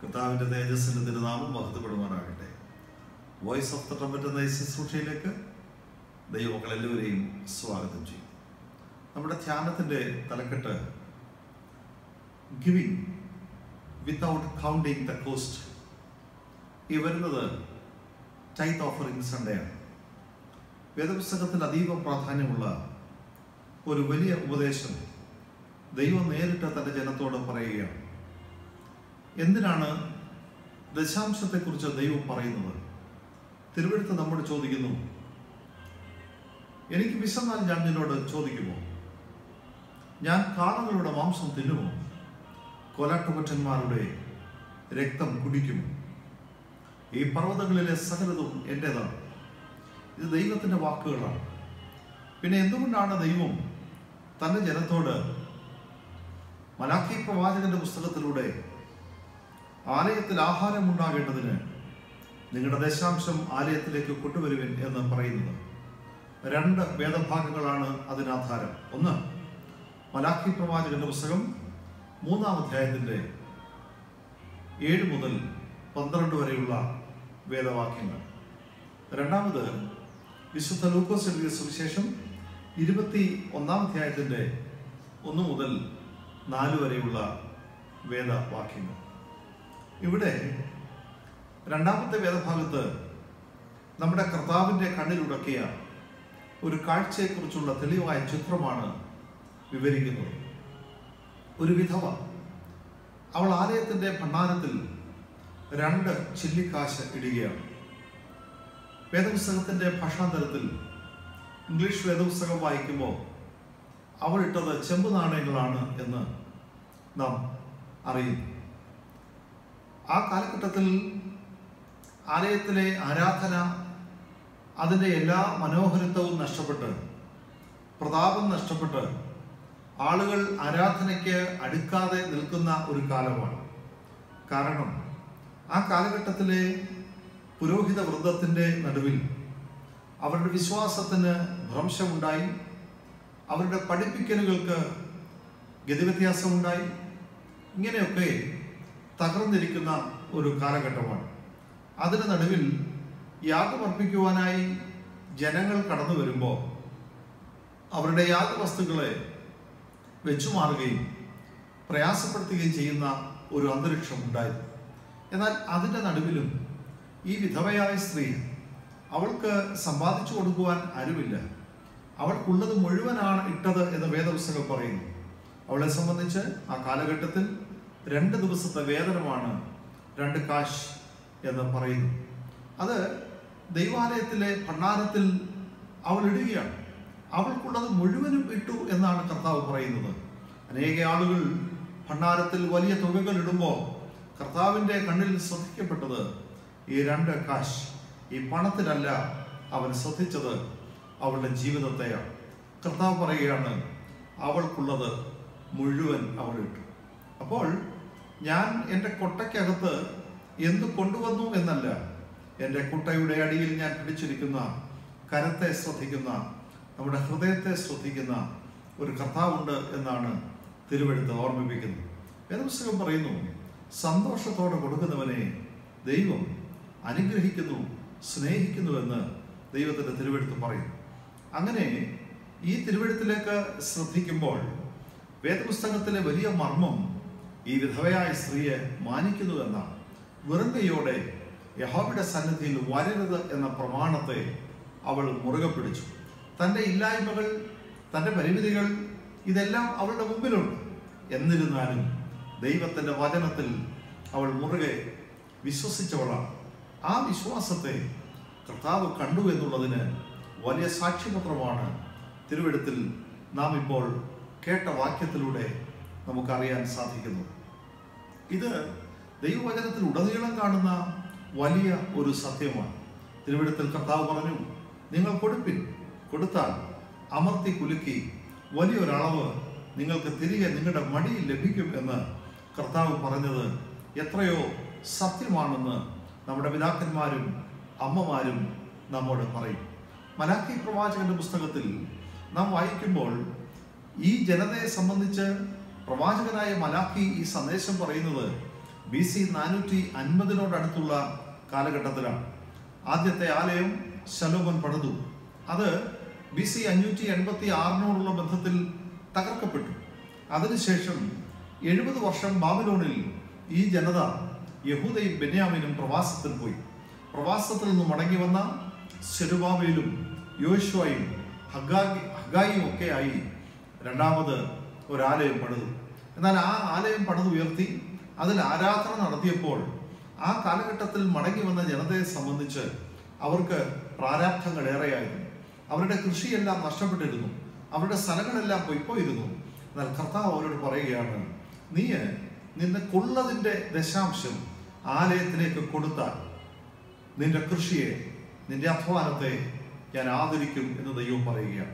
കർത്താവിൻ്റെ തേജസ്സിൻ്റെ തിരുനാമം മഹത്വപ്പെടുവാനാകട്ടെ വോയിസ് ഓഫ് ദ ട്രംപറ്റ് എന്ന ഈ ശുശ്രൂഷയിലേക്ക് ദൈവമക്കൾ എല്ലാവരെയും സ്വാഗതം ചെയ്യും നമ്മുടെ ധ്യാനത്തിൻ്റെ തലക്കെട്ട് giving without counting the cost ഈ വരുന്നത് ടൈത്ത് ഓഫറിംഗ് സൺഡേ ആണ് വേദപുസ്തകത്തിൽ അതീവ പ്രാധാന്യമുള്ള ഒരു വലിയ ഉപദേശം ദൈവം നേരിട്ട് തൻ്റെ ജനത്തോട് പറയുകയാണ് എന്തിനാണ് ദശാംശത്തെക്കുറിച്ച് ദൈവം പറയുന്നത് തിരുവഴുത്ത് നമ്മോട് ചോദിക്കുന്നു എനിക്ക് വിശന്നാൽ ഞാൻ നിന്നോട് ചോദിക്കുമോ ഞാൻ കാളകളുടെ മാംസം തിന്നുമോ കൊലാട്ടുപറ്റന്മാരുടെ രക്തം കുടിക്കുമോ ഈ പർവ്വതങ്ങളിലെ സകലതും എൻ്റെതാണ് ഇത് ദൈവത്തിൻ്റെ വാക്കുകളാണ് പിന്നെ എന്തുകൊണ്ടാണ് ദൈവം തൻ്റെ ജനത്തോട് മലാഖി പ്രവാചകന്റെ പുസ്തകത്തിലൂടെ ആലയത്തിൽ ആഹാരം ഉണ്ടാകേണ്ടതിന് നിങ്ങളുടെ ദശാംശം ആലയത്തിലേക്ക് കൊണ്ടുവരുവിൻ എന്ന് പറയുന്നത് രണ്ട് വേദഭാഗങ്ങളാണ് അതിനാധാരം ഒന്ന് മലാഖി പ്രവാചകന്റെ പുസ്തകം മൂന്നാം അധ്യായത്തിന്റെ ഏഴ് മുതൽ പന്ത്രണ്ട് വരെയുള്ള വേദവാക്യങ്ങൾ രണ്ടാമത് വിശുദ്ധ ലൂക്കോസ് എഴുതിയ സുവിശേഷം ഇരുപത്തി ഒന്നാം അധ്യായത്തിന്റെ ഒന്ന് മുതൽ നാല് വരെയുള്ള വേദവാക്യങ്ങൾ ഇവിടെ രണ്ടാമത്തെ വേദഭാഗത്ത് നമ്മുടെ കർത്താവിൻ്റെ കണ്ണിലുടക്കിയ ഒരു കാഴ്ചയെക്കുറിച്ചുള്ള തെളിവായ ചിത്രമാണ് വിവരിക്കുന്നത് ഒരു വിധവ അവൾ ആലയത്തിൻ്റെ ഭണ്ഡാരത്തിൽ രണ്ട് ചില്ലിക്കാശ് ഇടുകയാണ് വേദപുസ്തകത്തിൻ്റെ ഭാഷാന്തരത്തിൽ ഇംഗ്ലീഷ് വേദപുസ്തകം വായിക്കുമ്പോൾ അവൾ ഇട്ടത് ചെമ്പ് നാണയങ്ങളാണ് എന്ന് നാം അറിയുന്നു ആ കാലഘട്ടത്തിൽ ആലയത്തിലെ ആരാധന അതിൻ്റെ എല്ലാ മനോഹരിത്വവും നഷ്ടപ്പെട്ട് പ്രതാപം നഷ്ടപ്പെട്ട് ആളുകൾ ആരാധനയ്ക്ക് അടുക്കാതെ നിൽക്കുന്ന ഒരു കാലമാണ് കാരണം ആ കാലഘട്ടത്തിലെ പുരോഹിത വൃന്ദത്തിൻ്റെ നടുവിൽ അവരുടെ വിശ്വാസത്തിന് ഭ്രംശമുണ്ടായി അവരുടെ പഠിപ്പിക്കലുകൾക്ക് ഗതിവ്യത്യാസമുണ്ടായി ഇങ്ങനെയൊക്കെ തകർന്നിരിക്കുന്ന ഒരു കാലഘട്ടമാണ് അതിന് നടുവിൽ യാഗമർപ്പിക്കുവാനായി ജനങ്ങൾ കടന്നു വരുമ്പോൾ അവരുടെ യാഗവസ്തുക്കളെ വെച്ചുമാറുകയും പ്രയാസപ്പെടുത്തുകയും ചെയ്യുന്ന ഒരു അന്തരീക്ഷം ഉണ്ടായിരുന്നു എന്നാൽ അതിൻ്റെ നടുവിലും ഈ വിധവയായ സ്ത്രീ അവൾക്ക് സമ്പാദിച്ചു കൊടുക്കുവാൻ ആരുമില്ല അവൾക്കുള്ളത് മുഴുവനാണ് ഇട്ടത് എന്ന് വേദപുസ്തകം പറയുന്നു അവളെ സംബന്ധിച്ച് ആ കാലഘട്ടത്തിൽ രണ്ട് ദിവസത്തെ വേതനമാണ് രണ്ട് കാശ് എന്ന് പറയുന്നു അത് ദൈവാലയത്തിലെ ഭണ്ഡാരത്തിൽ അവൾ ഇടുകയാണ് അവൾക്കുള്ളത് മുഴുവനും ഇട്ടു എന്നാണ് കർത്താവ് പറയുന്നത് അനേക ആളുകൾ ഭണ്ഡാരത്തിൽ വലിയ തുകകൾ ഇടുമ്പോൾ കർത്താവിൻ്റെ കണ്ണിൽ ശ്രദ്ധിക്കപ്പെട്ടത് ഈ രണ്ട് കാശ് ഈ പണത്തിലല്ല അവൻ ശ്രദ്ധിച്ചത് അവളുടെ ജീവിതത്തെയാണ് കർത്താവ് പറയുകയാണ് അവൾക്കുള്ളത് മുഴുവൻ അവൾ ഇട്ടു അപ്പോൾ ഞാൻ എൻ്റെ കൊട്ടയ്ക്കകത്ത് എന്ത് കൊണ്ടുവന്നു എന്നല്ല എൻ്റെ കുട്ടയുടെ അടിയിൽ ഞാൻ പിടിച്ചിരിക്കുന്ന കരത്തെ ശ്രദ്ധിക്കുന്ന നമ്മുടെ ഹൃദയത്തെ ശ്രദ്ധിക്കുന്ന ഒരു കർത്താവുണ്ട് എന്നാണ് തിരുവെടുത്ത് ഓർമ്മിപ്പിക്കുന്നത് വേദപുസ്തകം പറയുന്നു സന്തോഷത്തോടെ കൊടുക്കുന്നവനെ ദൈവം അനുഗ്രഹിക്കുന്നു സ്നേഹിക്കുന്നുവെന്ന് ദൈവത്തിൻ്റെ തിരുവെടുത്ത് പറയുന്നു അങ്ങനെ ഈ തിരുവെടുത്തിലേക്ക് ശ്രദ്ധിക്കുമ്പോൾ വേദപുസ്തകത്തിലെ വലിയ മർമ്മം ഈ വിധവയായ സ്ത്രീയെ മാനിക്കുന്നു എന്നാണ് വെറും കൈയോടെ യഹോബയുടെ സന്നിധിയിൽ വരരുത് എന്ന പ്രമാണത്തെ അവൾ മുറുകെ പിടിച്ചു തൻ്റെ ഇല്ലായ്മകൾ തൻ്റെ പരിമിതികൾ ഇതെല്ലാം അവളുടെ മുമ്പിലുണ്ട് എന്നിരുന്നാലും ദൈവത്തിൻ്റെ വചനത്തിൽ അവൾ മുറുകെ വിശ്വസിച്ചവളാണ് ആ വിശ്വാസത്തെ കർത്താവ് കണ്ടു എന്നുള്ളതിന് വലിയ സാക്ഷ്യപത്രമാണ് തിരുവെടുത്തിൽ നാം ഇപ്പോൾ കേട്ട വാക്യത്തിലൂടെ നമുക്കറിയാൻ സാധിക്കുന്നു ഇത് ദൈവവചനത്തിൽ ഉടനീളം കാണുന്ന വലിയ ഒരു സത്യമാണ് തിരുവിടത്തിൽ കർത്താവ് പറഞ്ഞു നിങ്ങൾ കൊടുപ്പിൻ കൊടുത്താൽ അമർത്തി കുലുക്കി വലിയൊരളവ് നിങ്ങൾക്ക് തിരികെ നിങ്ങളുടെ മടിയിൽ ലഭിക്കും എന്ന് കർത്താവ് പറഞ്ഞത് എത്രയോ സത്യമാണെന്ന് നമ്മുടെ പിതാക്കന്മാരും അമ്മമാരും നമ്മോട് പറയും മലാഖി പ്രവാചകന്റെ പുസ്തകത്തിൽ നാം വായിക്കുമ്പോൾ ഈ ജനതയെ സംബന്ധിച്ച് പ്രവാചകനായ മലാഖി ഈ സന്ദേശം പറയുന്നത് ബി സി നാനൂറ്റി അൻപതിനോടടുത്തുള്ള കാലഘട്ടത്തിലാണ് ആദ്യത്തെ ആലയം ശലോമൻ പണിതു അത് ബി സി അഞ്ഞൂറ്റി എൺപത്തി ആറിനോടുള്ള ബന്ധത്തിൽ തകർക്കപ്പെട്ടു അതിനുശേഷം എഴുപത് വർഷം ബാബിലോണിൽ ഈ ജനത യഹൂദയും ബെന്യാമിനും പ്രവാസത്തിൽ പോയി പ്രവാസത്തിൽ നിന്ന് മടങ്ങി വന്ന ശെരുബാബയിലും യോശുവയും ഹഗായി ഹഗായിയും ഒക്കെ ആയി രണ്ടാമത് ഒരാലയം പണിതു എന്നാൽ ആ ആലയം പണിതുയർത്തി അതിൽ ആരാധന നടത്തിയപ്പോൾ ആ കാലഘട്ടത്തിൽ മടങ്ങി വന്ന ജനതയെ സംബന്ധിച്ച് അവർക്ക് പ്രാരാബ്ധങ്ങൾ ഏറെയായിരുന്നു അവരുടെ കൃഷിയെല്ലാം നഷ്ടപ്പെട്ടിരുന്നു അവരുടെ സ്ഥലങ്ങളെല്ലാം പൊയ്പോയിരുന്നു എന്നാൽ കർത്താവ് അവരോട് പറയുകയാണ് നീ നിന്നെ കൊള്ളതിൻ്റെ ദശാംശം ആലയത്തിലേക്ക് കൊടുത്താൽ നിന്റെ കൃഷിയെ നിന്റെ അധ്വാനത്തെ ഞാൻ ആദരിക്കും എന്ന് ദൈവം പറയുകയാണ്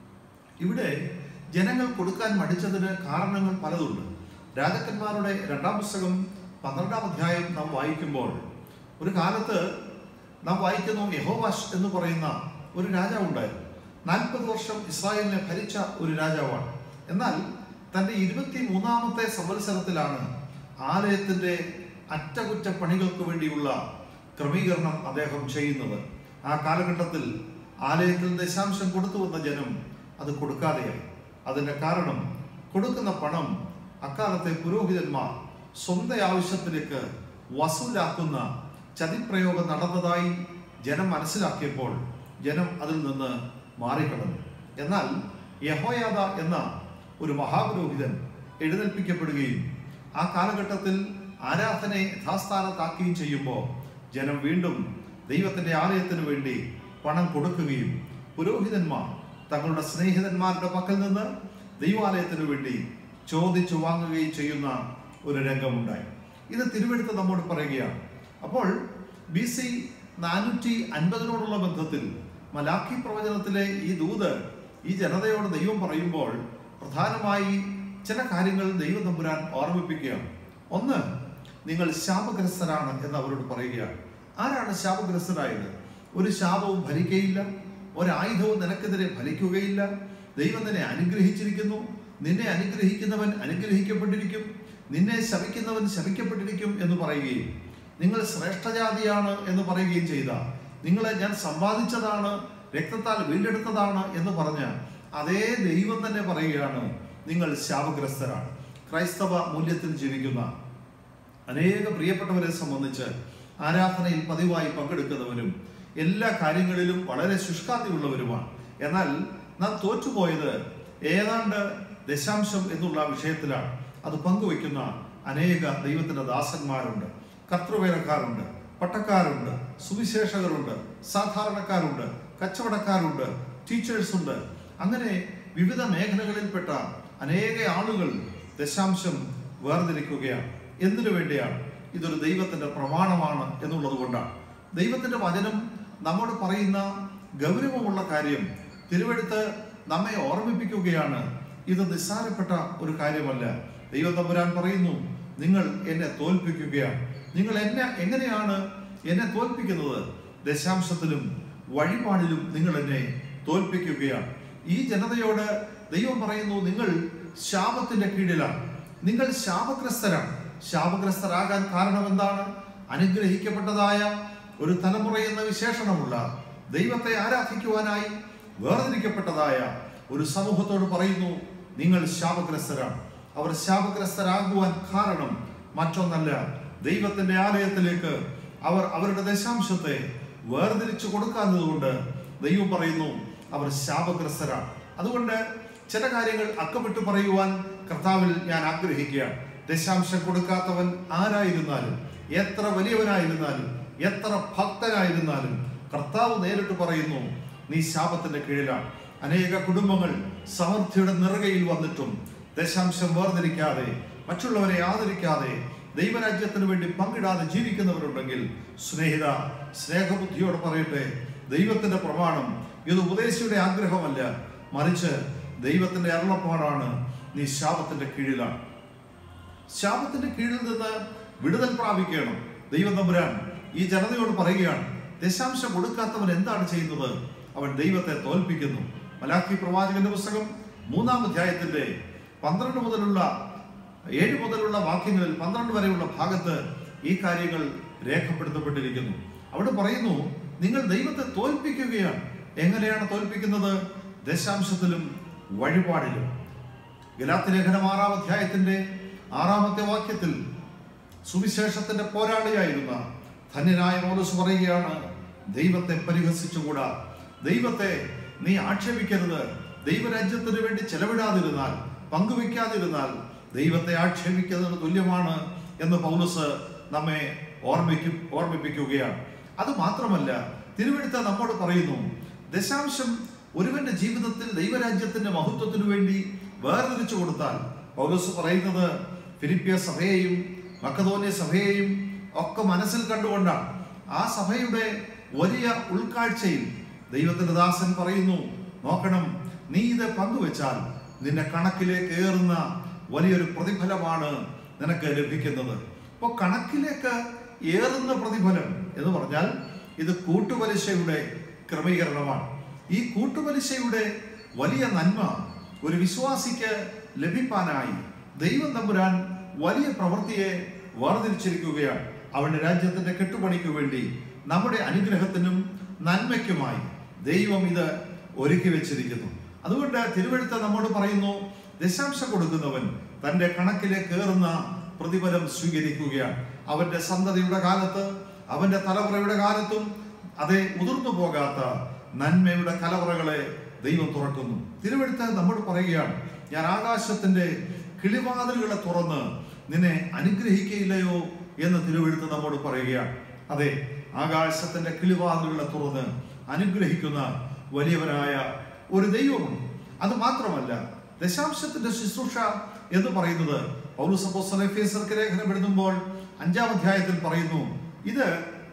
ഇവിടെ ജനങ്ങൾ കൊടുക്കാൻ മടിച്ചതിന് കാരണങ്ങൾ പലതുണ്ട് രാജാക്കന്മാരുടെ രണ്ടാം പുസ്തകം പന്ത്രണ്ടാം അധ്യായം നാം വായിക്കുമ്പോൾ ഒരു കാലത്ത് നാം വായിക്കുന്നു യഹോവാഷ് എന്ന് പറയുന്ന ഒരു രാജാവ് ഉണ്ടായിരുന്നു നാൽപ്പത് വർഷം ഇസ്രായേലിനെ ഭരിച്ച ഒരു രാജാവാണ് എന്നാൽ തൻ്റെ ഇരുപത്തി മൂന്നാമത്തെ സംവത്സരത്തിലാണ് ആലയത്തിൻ്റെ അറ്റകുറ്റപ്പണികൾക്ക് വേണ്ടിയുള്ള ക്രമീകരണം അദ്ദേഹം ചെയ്യുന്നത് ആ കാലഘട്ടത്തിൽ ആലയത്തിൽ ദശാംശം കൊടുത്തു വന്ന ജനം അത് കൊടുക്കാതെയായി അതിൻ്റെ കാരണം കൊടുക്കുന്ന പണം അക്കാലത്തെ പുരോഹിതന്മാർ സ്വന്തം ആവശ്യത്തിലേക്ക് വസൂലാക്കുന്ന ചതിപ്രയോഗം നടന്നതായി ജനം മനസ്സിലാക്കിയപ്പോൾ ജനം അതിൽ നിന്ന് മാറിക്കടന്നു എന്നാൽ യഹോയാദ എന്ന ഒരു മഹാപുരോഹിതൻ എഴുന്നേൽപ്പിക്കപ്പെടുകയും ആ കാലഘട്ടത്തിൽ ആരാധനയെ യഥാസ്ഥാനത്താക്കുകയും ചെയ്യുമ്പോൾ ജനം വീണ്ടും ദൈവത്തിന്റെ ആലയത്തിന് വേണ്ടി പണം കൊടുക്കുകയും പുരോഹിതന്മാർ തങ്ങളുടെ സ്നേഹിതന്മാരുടെ പക്കൽ നിന്ന് ദൈവാലയത്തിന് വേണ്ടി ചോദിച്ചു വാങ്ങുകയും ചെയ്യുന്ന ഒരു രംഗമുണ്ടായി ഇത് തിരുവെടുത്ത് നമ്മോട് പറയുകയാണ് അപ്പോൾ ബി സി നാനൂറ്റി അൻപതിനോടുള്ള ബന്ധത്തിൽ മലാഖി പ്രവചനത്തിലെ ഈ ദൂത് ഈ ജനതയോട് ദൈവം പറയുമ്പോൾ പ്രധാനമായി ചില കാര്യങ്ങൾ ദൈവം തമ്പുരാൻ ഓർമ്മിപ്പിക്കുകയാണ് ഒന്ന് നിങ്ങൾ ശാപഗ്രസ്തരാണ് എന്ന് അവരോട് പറയുകയാണ് ആരാണ് ശാപഗ്രസ്തരായത് ഒരു ശാപവും ഭരിക്കയില്ല ഒരായുധവും നിനക്കെതിരെ ഫലിക്കുകയില്ല ദൈവം നിന്നെ അനുഗ്രഹിച്ചിരിക്കുന്നു നിന്നെ അനുഗ്രഹിക്കുന്നവൻ അനുഗ്രഹിക്കപ്പെട്ടിരിക്കും നിന്നെ ശപിക്കുന്നവൻ ശപിക്കപ്പെട്ടിരിക്കും എന്ന് പറയുകയും നിങ്ങൾ ശ്രേഷ്ഠജാതിയാണ് എന്ന് പറയുകയും ചെയ്ത നിങ്ങളെ ഞാൻ സമ്പാദിച്ചതാണ് രക്തത്താൽ വീണ്ടെടുത്തതാണ് എന്ന് പറഞ്ഞ അതേ ദൈവം തന്നെ പറയുകയാണ് നിങ്ങൾ ശാപഗ്രസ്തരാണ് ക്രൈസ്തവ മൂല്യത്തിൽ ജീവിക്കുന്ന അനേക പ്രിയപ്പെട്ടവരെ സംബന്ധിച്ച് ആരാധനയിൽ പതിവായി പങ്കെടുക്കുന്നവരും എല്ലാ കാര്യങ്ങളിലും വളരെ ശുഷ്കാന്തിയുള്ളവരുമാണ് എന്നാൽ നാം തോറ്റുപോയത് ഏതാണ്ട് ദശാംശം എന്നുള്ള വിഷയത്തിലാണ് അത് പങ്കുവെക്കുന്ന അനേക ദൈവത്തിന്റെ ദാസന്മാരുണ്ട് കർത്തൃവേലക്കാരുണ്ട് പട്ടക്കാരുണ്ട് സുവിശേഷകരുണ്ട് സാധാരണക്കാരുണ്ട് കച്ചവടക്കാരുണ്ട് ടീച്ചേഴ്സ് ഉണ്ട് അങ്ങനെ വിവിധ മേഖലകളിൽപ്പെട്ട അനേക ആളുകൾ ദശാംശം വേർതിരിക്കുകയാണ് എന്തിനു വേണ്ടിയാണ് ഇതൊരു ദൈവത്തിന്റെ പ്രമാണമാണ് എന്നുള്ളത് കൊണ്ടാണ് ദൈവത്തിന്റെ വചനം നമ്മോട് പറയുന്ന ഗൗരവമുള്ള കാര്യം തിരുവെടുത്ത് നമ്മെ ഓർമ്മിപ്പിക്കുകയാണ് ഇത് നിസ്സാരപ്പെട്ട ഒരു കാര്യമല്ല ദൈവം തമ്പുരാൻ പറയുന്നു നിങ്ങൾ എന്നെ തോൽപ്പിക്കുകയാണ് നിങ്ങൾ എന്നെ എങ്ങനെയാണ് എന്നെ തോൽപ്പിക്കുന്നത് ദശാംശത്തിലും വഴിപാടിലും നിങ്ങൾ എന്നെ തോൽപ്പിക്കുകയാണ് ഈ ജനതയോട് ദൈവം പറയുന്നു നിങ്ങൾ ശാപത്തിന്റെ കീഴിലാണ് നിങ്ങൾ ശാപഗ്രസ്തരാണ് ശാപഗ്രസ്തരാകാൻ കാരണം എന്താണ് അനുഗ്രഹിക്കപ്പെട്ടതായ ഒരു തലമുറ എന്ന വിശേഷണമുള്ള ദൈവത്തെ ആരാധിക്കുവാനായി വേർതിരിക്കപ്പെട്ടതായ ഒരു സമൂഹത്തോട് പറയുന്നു നിങ്ങൾ ശാപഗ്രസ്തരാണ് അവർ ശാപഗ്രസ്തരാകുവാൻ കാരണം മറ്റൊന്നല്ല ദൈവത്തിന്റെ ആലയത്തിലേക്ക് അവർ അവരുടെ ദശാംശത്തെ വേർതിരിച്ചു കൊടുക്കാത്തതുകൊണ്ട് ദൈവം പറയുന്നു അവർ ശാപഗ്രസ്തരാണ് അതുകൊണ്ട് ചില കാര്യങ്ങൾ അക്കമിട്ട് പറയുവാൻ കർത്താവിൽ ഞാൻ ആഗ്രഹിക്കുകയാണ് ദശാംശം കൊടുക്കാത്തവൻ ആരായിരുന്നാലും എത്ര വലിയവനായിരുന്നാലും എത്ര ഭക്തനായിരുന്നാലും കർത്താവ് നേരിട്ട് പറയുന്നു നീ ശാപത്തിന്റെ കീഴിലാണ് അനേക കുടുംബങ്ങൾ സമൃദ്ധിയുടെ നിറകയിൽ വന്നിട്ടും ദശാംശം വേർതിരിക്കാതെ മറ്റുള്ളവരെ ആദരിക്കാതെ ദൈവരാജ്യത്തിന് വേണ്ടി പങ്കിടാതെ ജീവിക്കുന്നവരുണ്ടെങ്കിൽ സ്നേഹിത സ്നേഹബുദ്ധിയോട് പറയട്ടെ ദൈവത്തിന്റെ പ്രമാണം ഇത് ഉപദേശിയുടെ ആഗ്രഹമല്ല മറിച്ച് ദൈവത്തിന്റെ അരുളപ്പാടാണ് നീ ശാപത്തിന്റെ കീഴിലാണ് ശാപത്തിന്റെ കീഴിൽ നിന്ന് വിടുതൽ പ്രാപിക്കണം ദൈവം തമ്പുരാൻ ഈ ജനതയോട് പറയുകയാണ് ദശാംശം കൊടുക്കാത്തവൻ എന്താണ് ചെയ്യുന്നത് അവൻ ദൈവത്തെ തോൽപ്പിക്കുന്നു മലാഖി പ്രവാചകന്റെ പുസ്തകം മൂന്നാം അധ്യായത്തിന്റെ പന്ത്രണ്ട് മുതലുള്ള ഏഴ് മുതലുള്ള വാക്യങ്ങളിൽ പന്ത്രണ്ട് വരെയുള്ള ഭാഗത്ത് ഈ കാര്യങ്ങൾ രേഖപ്പെടുത്തപ്പെട്ടിരിക്കുന്നു അവിടെ പറയുന്നു നിങ്ങൾ ദൈവത്തെ തോൽപ്പിക്കുകയാണ് എങ്ങനെയാണ് തോൽപ്പിക്കുന്നത് ദശാംശത്തിലും വഴിപാടിലും ഗലാത്തി ലേഖനം ആറാം അധ്യായത്തിന്റെ ആറാമത്തെ വാക്യത്തിൽ സുവിശേഷത്തിന്റെ പോരാളിയായിരുന്ന ധന്യനായ പൗലോസ് പറയുകയാണ് ദൈവത്തെ പരിഹസിച്ചുകൂടാ ദൈവത്തെ നീ ആക്ഷേപിക്കരുത് ദൈവരാജ്യത്തിന് വേണ്ടി ചെലവിടാതിരുന്നാൽ പങ്കുവെക്കാതിരുന്നാൽ ദൈവത്തെ ആക്ഷേപിക്കുന്നതിന് തുല്യമാണ് എന്ന് പൗലോസ് നമ്മെ ഓർമ്മിക്കും ഓർമ്മിപ്പിക്കുകയാണ് അത് മാത്രമല്ല തിരുവെടുത്ത നമ്മോട് പറയുന്നു ദശാംശം ഒരുവന്റെ ജീവിതത്തിൽ ദൈവരാജ്യത്തിന്റെ മഹത്വത്തിനു വേണ്ടി വേർതിരിച്ചു കൊടുത്താൽ പൗലോസ് പറയുന്നത് ഫിലിപ്പിയ സഭയെയും മക്കതോന്യ സഭയെയും ഒക്കെ മനസ്സിൽ കണ്ടുകൊണ്ടാണ് ആ സഭയുടെ വലിയ ഉൾക്കാഴ്ചയിൽ ദൈവത്തിന്റെ ദാസൻ പറയുന്നു നോക്കണം നീ ഇത് പങ്കുവെച്ചാൽ നിന്റെ കണക്കിലേക്ക് ഏറുന്ന വലിയൊരു പ്രതിഫലമാണ് നിനക്ക് ലഭിക്കുന്നത് അപ്പോൾ കണക്കിലേക്ക് ഏറുന്ന പ്രതിഫലം എന്ന് പറഞ്ഞാൽ ഇത് കൂട്ടുപലിശയുടെ ക്രമീകരണമാണ് ഈ കൂട്ടുപലിശയുടെ വലിയ നന്മ ഒരു വിശ്വാസിക്ക് ലഭിക്കാനായി ദൈവം തമ്പുരാൻ വലിയ പ്രവൃത്തിയെ വേർതിരിച്ചിരിക്കുകയാണ് അവന്റെ രാജ്യത്തിന്റെ കെട്ടുപണിക്ക് വേണ്ടി നമ്മുടെ അനുഗ്രഹത്തിനും നന്മയ്ക്കുമായി ദൈവം ഇത് ഒരുക്കി വെച്ചിരിക്കുന്നു അതുകൊണ്ട് തിരുവഴുത്ത നമ്മോട് പറയുന്നു ദശാംശം കൊടുക്കുന്നവൻ തന്റെ കണക്കിലേക്ക് കയറുന്ന പ്രതിഫലം സ്വീകരിക്കുകയാണ് അവന്റെ സന്തതിയുടെ കാലത്ത് അവന്റെ തലമുറയുടെ കാലത്തും അതേ ഉതിർന്നു പോകാത്ത നന്മയുടെ കലവറകളെ ദൈവം തുറക്കുന്നു തിരുവഴുത്ത് നമ്മോട് പറയുകയാണ് ഞാൻ ആകാശത്തിന്റെ കിളിവാതിലുകളെ തുറന്ന് നിന്നെ അനുഗ്രഹിക്കയില്ലയോ എന്ന് തിരുവഴുത്ത് നമ്മോട് പറയുകയാണ് അതെ ആകാശത്തിന്റെ കിളിവാതിലുകളെ തുറന്ന് അനുഗ്രഹിക്കുന്ന വലിയവനായ ഒരു ദൈവമുണ്ട് അത് മാത്രമല്ല ദശാംശത്തിന്റെ ശുശ്രൂഷ എന്ന് പറയുന്നത് പൗരസപ്പോസലേക്ക് ലേഖനം എഴുതുമ്പോൾ അഞ്ചാം അധ്യായത്തിൽ പറയുന്നു ഇത്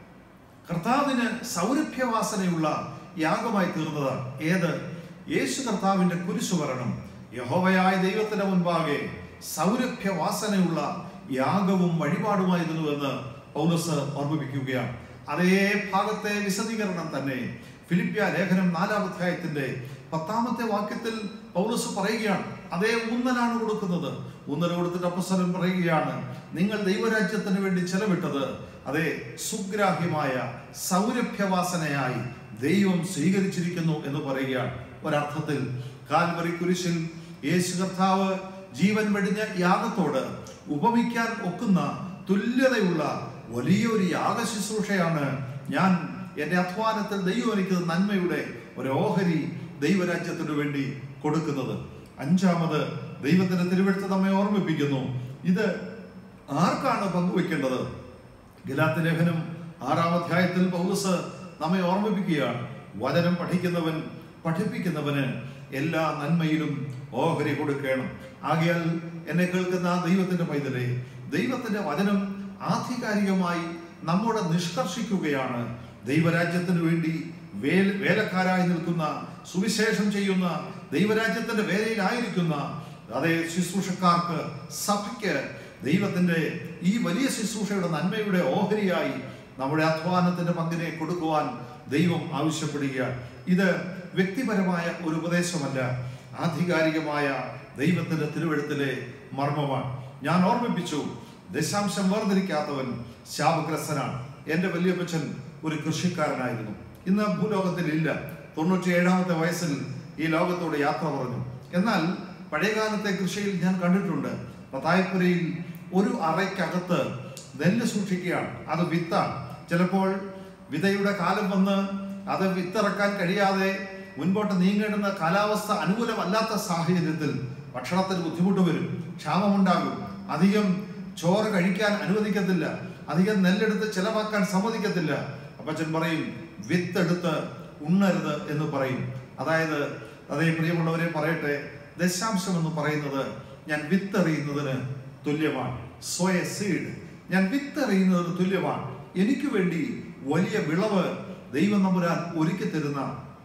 കർത്താവിന് സൗരഭ്യവാസനയുള്ള യാഗമായി തീർന്നതാണ് ഏത് യേശു കർത്താവിന്റെ കുരിശുമരണം യഹോവയായ ദൈവത്തിന്റെ മുൻപാകെ സൗരഭ്യവാസനയുള്ള യാഗവും വഴിപാടുമായിരുന്നു എന്ന് പൗലസ് ഓർമ്മിപ്പിക്കുകയാണ് അതേ ഭാഗത്തെ വിശദീകരണം തന്നെ ഫിലിപ്പിയ ലേഖനം നാലാം അധ്യായത്തിന്റെ പത്താമത്തെ വാക്യത്തിൽ പൗലസ് പറയുകയാണ് അതേ ഊന്നലാണ് കൊടുക്കുന്നത് ഊന്നൽ കൊടുത്തിട്ട് അപ്പസ്വരം പറയുകയാണ് നിങ്ങൾ ദൈവരാജ്യത്തിന് വേണ്ടി ചെലവിട്ടത് അതേ സുഗ്രാഹ്യമായ സൗരഭ്യവാസനയായി ദൈവം സ്വീകരിച്ചിരിക്കുന്നു എന്ന് പറയുകയാണ് ഒരർത്ഥത്തിൽ കാൽവറി കുരിശിൽ യേശു കർത്താവ് ജീവൻ വെടിഞ്ഞ യാഗത്തോട് ഉപമിക്കാൻ ഒക്കുന്ന തുല്യതയുള്ള വലിയൊരു യാഗ ശുശ്രൂഷയാണ് ഞാൻ എൻ്റെ അധ്വാനത്തിൽ ദൈവം എനിക്ക് നന്മയുടെ ഒരു ഓഹരി ദൈവരാജ്യത്തിനു വേണ്ടി കൊടുക്കുന്നത് അഞ്ചാമത് ദൈവത്തിന്റെ തിരുവെടുത്ത് നമ്മെ ഓർമ്മിപ്പിക്കുന്നു ഇത് ആർക്കാണ് പങ്കുവെക്കേണ്ടത് ഗലാത്ത് ലേഖനം ആറാം അധ്യായത്തിൽ പൗലസ് നമ്മെ ഓർമ്മിപ്പിക്കുകയാണ് വചനം പഠിക്കുന്നവൻ പഠിപ്പിക്കുന്നവന് എല്ലാ നന്മയിലും ഓഹരി കൊടുക്കണം ആകയാൽ എന്നെ കേൾക്കുന്ന ആ ദൈവത്തിന്റെ പൈതലെ ദൈവത്തിന്റെ വചനം ആധികാരികമായി നമ്മോട് നിഷ്കർഷിക്കുകയാണ് ദൈവരാജ്യത്തിന് വേണ്ടി വേല വേലക്കാരായി നിൽക്കുന്ന സുവിശേഷം ചെയ്യുന്ന ദൈവരാജ്യത്തിന്റെ വേലയിലായിരിക്കുന്ന അതേ ശുശ്രൂഷക്കാർക്ക് സഭയ്ക്ക് ദൈവത്തിന്റെ ഈ വലിയ ശുശ്രൂഷയുടെ നന്മയുടെ ഓഹരിയായി നമ്മുടെ അധ്വാനത്തിന്റെ പങ്കിനെ കൊടുക്കുവാൻ ദൈവം ആവശ്യപ്പെടുകയാണ് ഇത് വ്യക്തിപരമായ ഒരു ഉപദേശമല്ല ആധികാരികമായ ദൈവത്തിന്റെ തിരുവഴുത്തിലെ മർമ്മമാണ് ഞാൻ ഓർമ്മിപ്പിച്ചു ദശാംശം വേർതിരിക്കാത്തവൻ ശാപഗ്രസ്തനാണ് എൻ്റെ വലിയപ്പച്ചൻ ഒരു കൃഷിക്കാരനായിരുന്നു ഇന്ന് ഭൂലോകത്തിൽ ഇല്ല തൊണ്ണൂറ്റി ഏഴാമത്തെ വയസ്സിൽ ഈ ലോകത്തോട് യാത്ര പറഞ്ഞു എന്നാൽ പഴയകാലത്തെ കൃഷിയിൽ ഞാൻ കണ്ടിട്ടുണ്ട് പത്തായപ്പുരയിൽ ഒരു അറയ്ക്കകത്ത് നെല്ല് സൂക്ഷിക്കുകയാണ് അത് വിത്താണ് ചിലപ്പോൾ വിതയുടെ കാലം വന്ന് അത് വിത്തിറക്കാൻ കഴിയാതെ മുൻപോട്ട് നീങ്ങേണ്ടുന്ന കാലാവസ്ഥ അനുകൂലമല്ലാത്ത സാഹചര്യത്തിൽ ഭക്ഷണത്തിന് ബുദ്ധിമുട്ട് വരും ക്ഷാമമുണ്ടാകും അധികം ചോറ് കഴിക്കാൻ അനുവദിക്കത്തില്ല അധികം നെല്ലെടുത്ത് ചെലവാക്കാൻ സമ്മതിക്കത്തില്ല അപ്പച്ചൻ പറയും വിത്തെടുത്ത് ഉണ്ണരുത് എന്ന് പറയും അതായത് അതേ പ്രിയമുള്ളവരെ പറയട്ടെ ദശാംശം എന്ന് പറയുന്നത് ഞാൻ വിത്തെറിയുന്നതിന് തുല്യമാണ് സ്വയ സീഡ് ഞാൻ വിത്തെറിയുന്നതിന് തുല്യമാണ് എനിക്ക് വേണ്ടി വലിയ വിളവ് ദൈവം നമ്പുരാൻ ഒരുക്കി തരുന്ന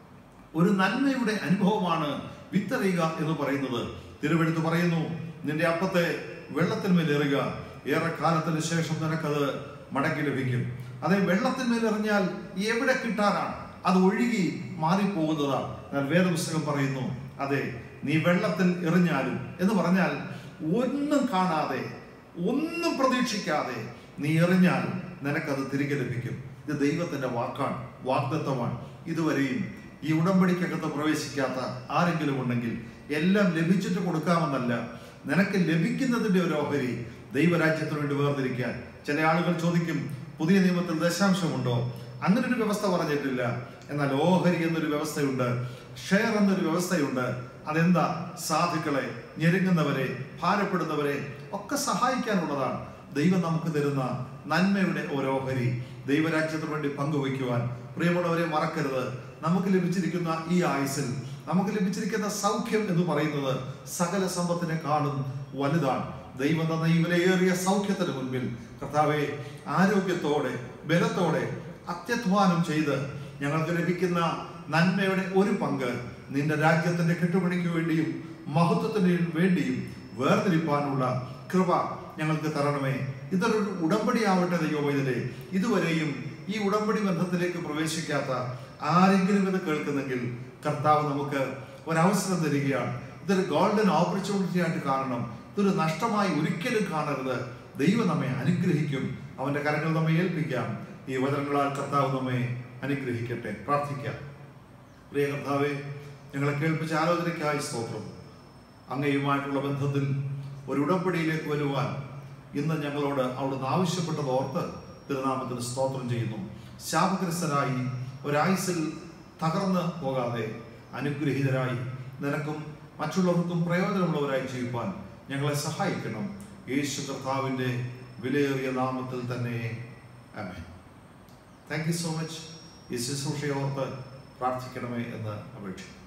ഒരു നന്മയുടെ അനുഭവമാണ് വിത്തെറിയുക എന്ന് പറയുന്നത് തിരുവെടുത്ത് പറയുന്നു നിന്റെ അപ്പത്തെ വെള്ളത്തിന്മേൽ എറിയുക ഏറെ കാലത്തിന് ശേഷം നിനക്കത് മടക്കി ലഭിക്കും അതേ വെള്ളത്തിന്മേൽ എറിഞ്ഞാൽ എവിടെ കിട്ടാനാണ് അത് ഒഴുകി മാറിപ്പോകുന്നതാണ് എന്നാൽ വേദപുസ്തകം പറയുന്നു അതെ നീ വെള്ളത്തിൽ എറിഞ്ഞാലും എന്ന് പറഞ്ഞാൽ ഒന്നും കാണാതെ ഒന്നും പ്രതീക്ഷിക്കാതെ നീ എറിഞ്ഞാൽ നിനക്കത് തിരികെ ലഭിക്കും ഇത് ദൈവത്തിന്റെ വാക്കാണ് വാഗ്ദത്വമാണ് ഇതുവരെയും ഈ ഉടമ്പടിക്കകത്ത് പ്രവേശിക്കാത്ത ആരെങ്കിലും ഉണ്ടെങ്കിൽ എല്ലാം ലഭിച്ചിട്ട് കൊടുക്കാമെന്നല്ല നിനക്ക് ലഭിക്കുന്നതിന്റെ ഒരു ഓഹരി ദൈവരാജ്യത്തിന് വേണ്ടി വേർതിരിക്കാൻ ചില ആളുകൾ ചോദിക്കും പുതിയ നിയമത്തിൽ ദശാംശമുണ്ടോ അങ്ങനെ ഒരു വ്യവസ്ഥ പറഞ്ഞിട്ടില്ല എന്നാൽ ഓഹരി എന്നൊരു വ്യവസ്ഥയുണ്ട് ഷെയർ എന്നൊരു വ്യവസ്ഥയുണ്ട് അതെന്താ സാധുക്കളെ ഞെരുങ്ങുന്നവരെ ഭാരപ്പെടുന്നവരെ ഒക്കെ സഹായിക്കാനുള്ളതാണ് ദൈവം നമുക്ക് തരുന്ന നന്മയുടെ ഒരു ഓഹരി ദൈവരാജ്യത്തിന് വേണ്ടി പങ്കുവയ്ക്കുവാൻ പ്രിയമുള്ളവരെ മറക്കരുത് നമുക്ക് ലഭിച്ചിരിക്കുന്ന ഈ ആയുസിൽ നമുക്ക് ലഭിച്ചിരിക്കുന്ന സൗഖ്യം എന്ന് പറയുന്നത് സകല സമ്പത്തിനെക്കാളും വലുതാണ് ദൈവം തന്ന ഈ വിലയേറിയ സൗഖ്യത്തിന് മുൻപിൽ കർത്താവെ ആരോഗ്യത്തോടെ ബലത്തോടെ അത്യധ്വാനം ചെയ്ത് ഞങ്ങൾക്ക് ലഭിക്കുന്ന നന്മയുടെ ഒരു പങ്ക് നിന്റെ രാജ്യത്തിന്റെ കെട്ടുപണിക്ക് വേണ്ടിയും മഹത്വത്തിന് വേണ്ടിയും വേർതിരിപ്പാനുള്ള കൃപ ഞങ്ങൾക്ക് തരണമേ ഇതൊരു ഉടമ്പടി ആവട്ടെ ദൈവവൈദ്യരെ ഇതുവരെയും ഈ ഉടമ്പടി ബന്ധത്തിലേക്ക് പ്രവേശിക്കാത്ത ആരെങ്കിലും ഇത് കേൾക്കുന്നെങ്കിൽ കർത്താവ് നമുക്ക് ഒരവസരം തരികയാണ് ഇതൊരു ഗോൾഡൻ ഓപ്പർച്യൂണിറ്റി ആയിട്ട് കാണണം ഇതൊരു നഷ്ടമായി ഒരിക്കലും കാണരുത് ദൈവം നമ്മെ അനുഗ്രഹിക്കും അവന്റെ കരങ്ങൾ നമ്മെ ഏൽപ്പിക്കാം ഈ വചനങ്ങളാൽ കർത്താവ് നമ്മെ അനുഗ്രഹിക്കട്ടെ പ്രാർത്ഥിക്കാം പ്രിയ കർത്താവെ ഞങ്ങളെ കേൾപ്പിച്ച ആലോചനയ്ക്കായി സ്തോത്രം അങ്ങയുമായിട്ടുള്ള ബന്ധത്തിൽ ഒരു ഉടമ്പടിയിലേക്ക് വരുവാൻ ഇന്ന് ഞങ്ങളോട് അവിടുന്ന് ആവശ്യപ്പെട്ടത് ഓർത്ത് തിരുനാമത്തിന് സ്തോത്രം ചെയ്യുന്നു ശാപഗ്രസ്തരായി ഒരായുസിൽ തകർന്ന് പോകാതെ അനുഗ്രഹീതരായി നിനക്കും മറ്റുള്ളവർക്കും പ്രയോജനമുള്ളവരായി ചെയ്യുവാൻ ഞങ്ങളെ സഹായിക്കണം യേശു കർത്താവിൻ്റെ വിലയേറിയ നാമത്തിൽ തന്നെ ആമേൻ താങ്ക് യു സോ മച്ച് ഈ ശുശ്രൂഷയോർത്ത് പ്രാർത്ഥിക്കണമേ എന്ന് അപേക്ഷിക്കുന്നു